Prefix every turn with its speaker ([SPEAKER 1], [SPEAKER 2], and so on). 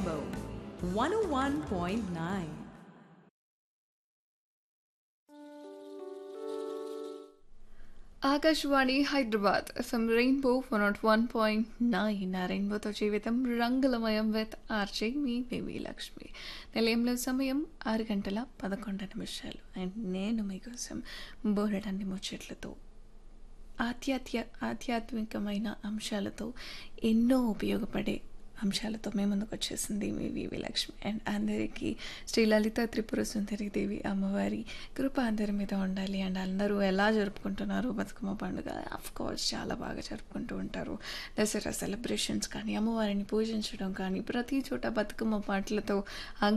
[SPEAKER 1] Rainbow 101.9.
[SPEAKER 2] Akashvani Hyderabad FM Rainbow one nought one point nine ఆ రెయిన్బోతో జీవితం రంగులమయం విత్ ఆర్జే మీ బేబీ లక్ష్మి నిలయంలో సమయం ఆరు గంటల పదకొండు నిమిషాలు అండ్ నేను మీకోసం బోరడాన్ని ముచ్చట్లతో ఆధ్యాత్య ఆధ్యాత్మికమైన అంశాలతో ఎన్నో ఉపయోగపడే అంశాలతో మేము ముందుకు వచ్చేసింది మీ వివి లక్ష్మి అండ్ అందరికీ శ్రీ లలిత త్రిపుర సుందరి దేవి అమ్మవారి కృప అందరి మీద ఉండాలి అండ్ అందరూ ఎలా జరుపుకుంటున్నారు బతుకమ్మ పండుగ అఫ్ కోర్స్ చాలా బాగా జరుపుకుంటూ ఉంటారు దసరా సెలబ్రేషన్స్ కానీ అమ్మవారిని పూజించడం కానీ ప్రతి చోట బతుకమ్మ పాటలతో